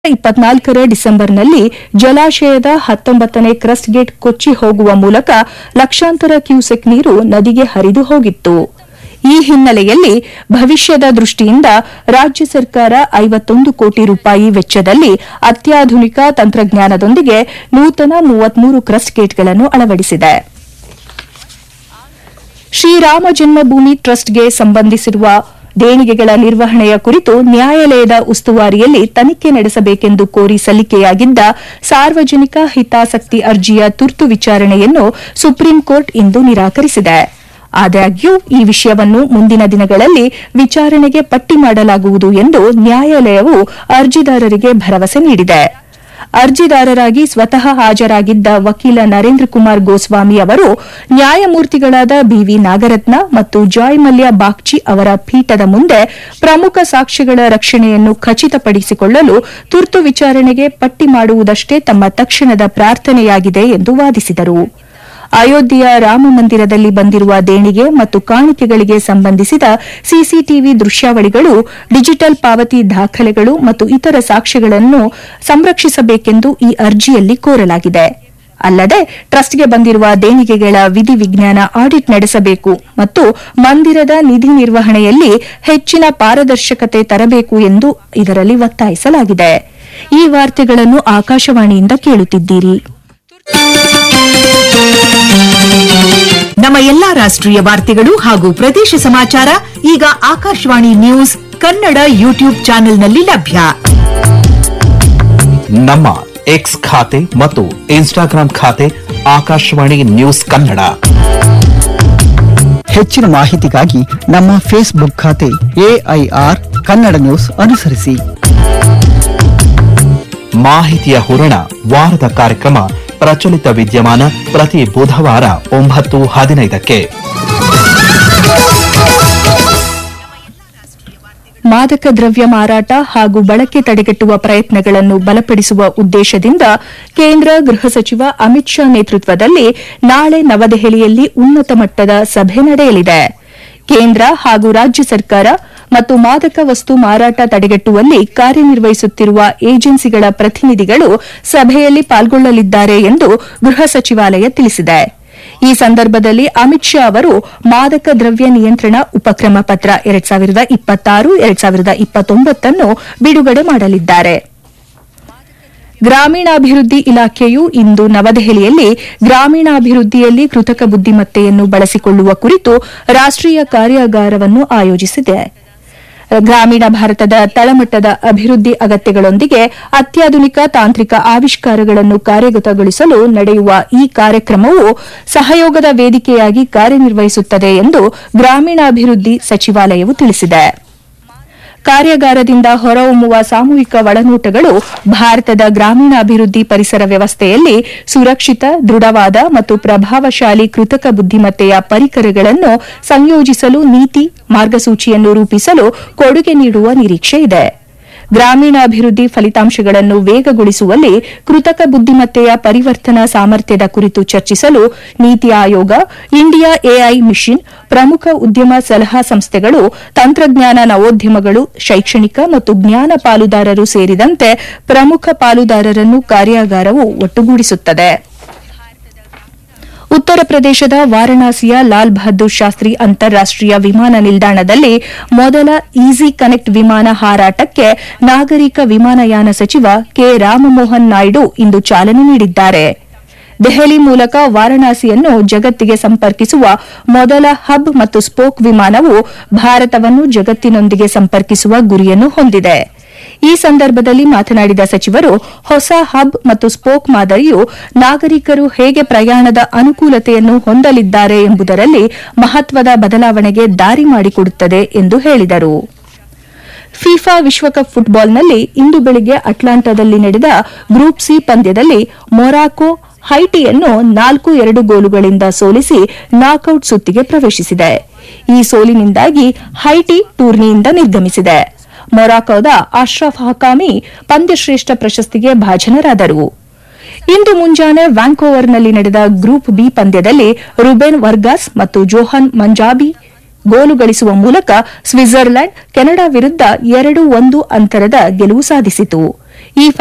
ಇಪ್ಪತ್ನಾಲ್ಕರ ಡಿಸೆಂಬರ್ನಲ್ಲಿ ಜಲಾಶಯದ ಹತ್ತೊಂಬತ್ತನೇ ಕ್ರಸ್ಟ್ ಗೇಟ್ ಕೊಚ್ಚಿ ಹೋಗುವ ಮೂಲಕ ಲಕ್ಷಾಂತರ ಕ್ಯೂಸೆಕ್ ನೀರು ನದಿಗೆ ಹರಿದು ಹೋಗಿತ್ತು ಈ ಹಿನ್ನೆಲೆಯಲ್ಲಿ ಭವಿಷ್ಯದ ದೃಷ್ಟಿಯಿಂದ ರಾಜ್ಯ ಸರ್ಕಾರ ಐವತ್ತೊಂದು ಕೋಟಿ ರೂಪಾಯಿ ವೆಚ್ಚದಲ್ಲಿ ಅತ್ಯಾಧುನಿಕ ತಂತ್ರಜ್ಞಾನದೊಂದಿಗೆ ನೂತನ ಮೂವತ್ಮೂರು ಕ್ರಸ್ಟ್ ಗೇಟ್ಗಳನ್ನು ಅಳವಡಿಸಿದೆ ಶ್ರೀರಾಮ ಜನ್ಮಭೂಮಿ ಟ್ರಸ್ಟ್ಗೆ ಸಂಬಂಧಿಸಿರುವ ದೇಣಿಗೆಗಳ ನಿರ್ವಹಣೆಯ ಕುರಿತು ನ್ಯಾಯಾಲಯದ ಉಸ್ತುವಾರಿಯಲ್ಲಿ ತನಿಖೆ ನಡೆಸಬೇಕೆಂದು ಕೋರಿ ಸಲ್ಲಿಕೆಯಾಗಿದ್ದ ಸಾರ್ವಜನಿಕ ಹಿತಾಸಕ್ತಿ ಅರ್ಜಿಯ ತುರ್ತು ವಿಚಾರಣೆಯನ್ನು ಸುಪ್ರೀಂ ಕೋರ್ಟ್ ಇಂದು ನಿರಾಕರಿಸಿದೆ ಆದಾಗ್ಯೂ ಈ ವಿಷಯವನ್ನು ಮುಂದಿನ ದಿನಗಳಲ್ಲಿ ವಿಚಾರಣೆಗೆ ಪಟ್ಟಿ ಮಾಡಲಾಗುವುದು ಎಂದು ನ್ಯಾಯಾಲಯವು ಅರ್ಜಿದಾರರಿಗೆ ಭರವಸೆ ನೀಡಿದೆ ಅರ್ಜಿದಾರರಾಗಿ ಸ್ವತಃ ಹಾಜರಾಗಿದ್ದ ವಕೀಲ ನರೇಂದ್ರ ಕುಮಾರ್ ಗೋಸ್ವಾಮಿ ಅವರು ನ್ಯಾಯಮೂರ್ತಿಗಳಾದ ಬಿವಿ ನಾಗರತ್ನ ಮತ್ತು ಜಾಯ್ ಮಲ್ಯ ಬಾಗ್ಚಿ ಅವರ ಪೀಠದ ಮುಂದೆ ಪ್ರಮುಖ ಸಾಕ್ಷ್ಯಗಳ ರಕ್ಷಣೆಯನ್ನು ಖಚಿತಪಡಿಸಿಕೊಳ್ಳಲು ತುರ್ತು ವಿಚಾರಣೆಗೆ ಪಟ್ಟಿ ಮಾಡುವುದಷ್ಟೇ ತಮ್ಮ ತಕ್ಷಣದ ಪ್ರಾರ್ಥನೆಯಾಗಿದೆ ಎಂದು ವಾದಿಸಿದರು ಅಯೋಧ್ಯೆಯ ರಾಮ ಮಂದಿರದಲ್ಲಿ ಬಂದಿರುವ ದೇಣಿಗೆ ಮತ್ತು ಕಾಣಿಕೆಗಳಿಗೆ ಸಂಬಂಧಿಸಿದ ಸಿಸಿಟಿವಿ ದೃಶ್ಯಾವಳಿಗಳು ಡಿಜಿಟಲ್ ಪಾವತಿ ದಾಖಲೆಗಳು ಮತ್ತು ಇತರ ಸಾಕ್ಷ್ಯಗಳನ್ನು ಸಂರಕ್ಷಿಸಬೇಕೆಂದು ಈ ಅರ್ಜಿಯಲ್ಲಿ ಕೋರಲಾಗಿದೆ ಅಲ್ಲದೆ ಟ್ರಸ್ಟ್ಗೆ ಬಂದಿರುವ ದೇಣಿಗೆಗಳ ವಿಧಿವಿಜ್ಞಾನ ಆಡಿಟ್ ನಡೆಸಬೇಕು ಮತ್ತು ಮಂದಿರದ ನಿಧಿ ನಿರ್ವಹಣೆಯಲ್ಲಿ ಹೆಚ್ಚಿನ ಪಾರದರ್ಶಕತೆ ತರಬೇಕು ಎಂದು ಇದರಲ್ಲಿ ಒತ್ತಾಯಿಸಲಾಗಿದೆ ಈ ವಾರ್ತೆಗಳನ್ನು ಆಕಾಶವಾಣಿಯಿಂದ ಕೇಳುತ್ತಿದ್ದೀರಿ ನಮ್ಮ ಎಲ್ಲಾ ರಾಷ್ಟ್ರೀಯ ವಾರ್ತೆಗಳು ಹಾಗೂ ಪ್ರದೇಶ ಸಮಾಚಾರ ಈಗ ಆಕಾಶವಾಣಿ ನ್ಯೂಸ್ ಕನ್ನಡ ಯೂಟ್ಯೂಬ್ ಚಾನೆಲ್ನಲ್ಲಿ ಲಭ್ಯ ನಮ್ಮ ಎಕ್ಸ್ ಖಾತೆ ಮತ್ತು ಇನ್ಸ್ಟಾಗ್ರಾಂ ಖಾತೆ ಆಕಾಶವಾಣಿ ನ್ಯೂಸ್ ಕನ್ನಡ ಹೆಚ್ಚಿನ ಮಾಹಿತಿಗಾಗಿ ನಮ್ಮ ಫೇಸ್ಬುಕ್ ಖಾತೆ ಎಐಆರ್ ಕನ್ನಡ ನ್ಯೂಸ್ ಅನುಸರಿಸಿ ಮಾಹಿತಿಯ ಹೂರಣ ವಾರದ ಕಾರ್ಯಕ್ರಮ ಪ್ರಚಲಿತ ವಿದ್ಯಮಾನ ಪ್ರತಿ ಬುಧವಾರ ಒಂಬತ್ತು ಹದಿನೈದಕ್ಕೆ ಮಾದಕ ದ್ರವ್ಯ ಮಾರಾಟ ಹಾಗೂ ಬಳಕೆ ತಡೆಗಟ್ಟುವ ಪ್ರಯತ್ನಗಳನ್ನು ಬಲಪಡಿಸುವ ಉದ್ದೇಶದಿಂದ ಕೇಂದ್ರ ಗೃಹ ಸಚಿವ ಅಮಿತ್ ಶಾ ನೇತೃತ್ವದಲ್ಲಿ ನಾಳೆ ನವದೆಹಲಿಯಲ್ಲಿ ಉನ್ನತ ಮಟ್ಟದ ಸಭೆ ನಡೆಯಲಿದೆ ಕೇಂದ್ರ ಹಾಗೂ ರಾಜ್ಯ ಸರ್ಕಾರ ಮತ್ತು ಮಾದಕ ವಸ್ತು ಮಾರಾಟ ತಡೆಗಟ್ಟುವಲ್ಲಿ ಕಾರ್ಯನಿರ್ವಹಿಸುತ್ತಿರುವ ಏಜೆನ್ಸಿಗಳ ಪ್ರತಿನಿಧಿಗಳು ಸಭೆಯಲ್ಲಿ ಪಾಲ್ಗೊಳ್ಳಲಿದ್ದಾರೆ ಎಂದು ಗೃಹ ಸಚಿವಾಲಯ ತಿಳಿಸಿದೆ ಈ ಸಂದರ್ಭದಲ್ಲಿ ಅಮಿತ್ ಶಾ ಅವರು ಮಾದಕ ದ್ರವ್ಯ ನಿಯಂತ್ರಣ ಉಪಕ್ರಮ ಪತ್ರ ಎರಡ್ ಸಾವಿರದ ಇಪ್ಪತ್ತಾರು ಎರಡ್ ಸಾವಿರದ ಇಪ್ಪತ್ತೊಂಬತ್ತನ್ನು ಬಿಡುಗಡೆ ಮಾಡಲಿದ್ದಾರೆ ಗ್ರಾಮೀಣಾಭಿವೃದ್ಧಿ ಇಲಾಖೆಯು ಇಂದು ನವದೆಹಲಿಯಲ್ಲಿ ಗ್ರಾಮೀಣಾಭಿವೃದ್ಧಿಯಲ್ಲಿ ಕೃತಕ ಬುದ್ದಿಮತ್ತೆಯನ್ನು ಬಳಸಿಕೊಳ್ಳುವ ಕುರಿತು ರಾಷ್ಟೀಯ ಕಾರ್ಯಾಗಾರವನ್ನು ಆಯೋಜಿಸಿದೆ ಗ್ರಾಮೀಣ ಭಾರತದ ತಳಮಟ್ಟದ ಅಭಿವೃದ್ಧಿ ಅಗತ್ಯಗಳೊಂದಿಗೆ ಅತ್ಯಾಧುನಿಕ ತಾಂತ್ರಿಕ ಆವಿಷ್ಕಾರಗಳನ್ನು ಕಾರ್ಯಗತಗೊಳಿಸಲು ನಡೆಯುವ ಈ ಕಾರ್ಯಕ್ರಮವು ಸಹಯೋಗದ ವೇದಿಕೆಯಾಗಿ ಕಾರ್ಯನಿರ್ವಹಿಸುತ್ತದೆ ಎಂದು ಗ್ರಾಮೀಣಾಭಿವೃದ್ಧಿ ಸಚಿವಾಲಯವು ತಿಳಿಸಿದೆ ಕಾರ್ಯಾಗಾರದಿಂದ ಹೊರಹೊಮ್ಮುವ ಸಾಮೂಹಿಕ ಒಳನೋಟಗಳು ಭಾರತದ ಗ್ರಾಮೀಣಾಭಿವೃದ್ಧಿ ಪರಿಸರ ವ್ಯವಸ್ಥೆಯಲ್ಲಿ ಸುರಕ್ಷಿತ ದೃಢವಾದ ಮತ್ತು ಪ್ರಭಾವಶಾಲಿ ಕೃತಕ ಬುದ್ದಿಮತ್ತೆಯ ಪರಿಕರಗಳನ್ನು ಸಂಯೋಜಿಸಲು ನೀತಿ ಮಾರ್ಗಸೂಚಿಯನ್ನು ರೂಪಿಸಲು ಕೊಡುಗೆ ನೀಡುವ ನಿರೀಕ್ಷೆ ಇದೆ ಗ್ರಾಮೀಣಾಭಿವೃದ್ಧಿ ಫಲಿತಾಂಶಗಳನ್ನು ವೇಗಗೊಳಿಸುವಲ್ಲಿ ಕೃತಕ ಬುದ್ದಿಮತ್ತೆಯ ಪರಿವರ್ತನಾ ಸಾಮರ್ಥ್ಯದ ಕುರಿತು ಚರ್ಚಿಸಲು ನೀತಿ ಆಯೋಗ ಇಂಡಿಯಾ ಎಐ ಮಿಷನ್ ಪ್ರಮುಖ ಉದ್ಯಮ ಸಲಹಾ ಸಂಸ್ಥೆಗಳು ತಂತ್ರಜ್ಞಾನ ನವೋದ್ಯಮಗಳು ಶೈಕ್ಷಣಿಕ ಮತ್ತು ಜ್ಞಾನ ಪಾಲುದಾರರು ಸೇರಿದಂತೆ ಪ್ರಮುಖ ಪಾಲುದಾರರನ್ನು ಕಾರ್ಯಾಗಾರವು ಒಟ್ಟುಗೂಡಿಸುತ್ತದೆ ಉತ್ತರ ಪ್ರದೇಶದ ವಾರಣಾಸಿಯ ಲಾಲ್ ಬಹದ್ದೂರ್ ಶಾಸ್ತ್ರಿ ಅಂತಾರಾಷ್ಟೀಯ ವಿಮಾನ ನಿಲ್ದಾಣದಲ್ಲಿ ಮೊದಲ ಈಸಿ ಕನೆಕ್ಟ್ ವಿಮಾನ ಹಾರಾಟಕ್ಕೆ ನಾಗರಿಕ ವಿಮಾನಯಾನ ಸಚಿವ ಕೆ ರಾಮಮೋಹನ್ ನಾಯ್ಡು ಇಂದು ಚಾಲನೆ ನೀಡಿದ್ದಾರೆ ದೆಹಲಿ ಮೂಲಕ ವಾರಣಾಸಿಯನ್ನು ಜಗತ್ತಿಗೆ ಸಂಪರ್ಕಿಸುವ ಮೊದಲ ಹಬ್ ಮತ್ತು ಸ್ಪೋಕ್ ವಿಮಾನವು ಭಾರತವನ್ನು ಜಗತ್ತಿನೊಂದಿಗೆ ಸಂಪರ್ಕಿಸುವ ಗುರಿಯನ್ನು ಹೊಂದಿದೆ ಈ ಸಂದರ್ಭದಲ್ಲಿ ಮಾತನಾಡಿದ ಸಚಿವರು ಹೊಸ ಹಬ್ ಮತ್ತು ಸ್ಪೋಕ್ ಮಾದರಿಯು ನಾಗರಿಕರು ಹೇಗೆ ಪ್ರಯಾಣದ ಅನುಕೂಲತೆಯನ್ನು ಹೊಂದಲಿದ್ದಾರೆ ಎಂಬುದರಲ್ಲಿ ಮಹತ್ವದ ಬದಲಾವಣೆಗೆ ದಾರಿ ಮಾಡಿಕೊಡುತ್ತದೆ ಎಂದು ಹೇಳಿದರು ಫಿಫಾ ವಿಶ್ವಕಪ್ ಫುಟ್ಬಾಲ್ನಲ್ಲಿ ಇಂದು ಬೆಳಿಗ್ಗೆ ಅಟ್ಲಾಂಟಾದಲ್ಲಿ ನಡೆದ ಗ್ರೂಪ್ ಸಿ ಪಂದ್ಯದಲ್ಲಿ ಮೊರಾಕೊ ಹೈಟಿಯನ್ನು ನಾಲ್ಕು ಎರಡು ಗೋಲುಗಳಿಂದ ಸೋಲಿಸಿ ನಾಕೌಟ್ ಸುತ್ತಿಗೆ ಪ್ರವೇಶಿಸಿದೆ ಈ ಸೋಲಿನಿಂದಾಗಿ ಹೈಟಿ ಟೂರ್ನಿಯಿಂದ ನಿರ್ಗಮಿಸಿದೆ ಮೊರಾಕೋದ ಅಶ್ರಫ್ ಹಕಾಮಿ ಪಂದ್ಯಶ್ರೇಷ್ಠ ಪ್ರಶಸ್ತಿಗೆ ಭಾಜನರಾದರು ಇಂದು ಮುಂಜಾನೆ ವ್ಯಾಂಕೋವರ್ನಲ್ಲಿ ನಡೆದ ಗ್ರೂಪ್ ಬಿ ಪಂದ್ಯದಲ್ಲಿ ರುಬೆನ್ ವರ್ಗಾಸ್ ಮತ್ತು ಜೋಹನ್ ಮಂಜಾಬಿ ಗೋಲು ಗಳಿಸುವ ಮೂಲಕ ಸ್ವಿಟ್ಜರ್ಲೆಂಡ್ ಕೆನಡಾ ವಿರುದ್ಧ ಎರಡು ಒಂದು ಅಂತರದ ಗೆಲುವು ಸಾಧಿಸಿತು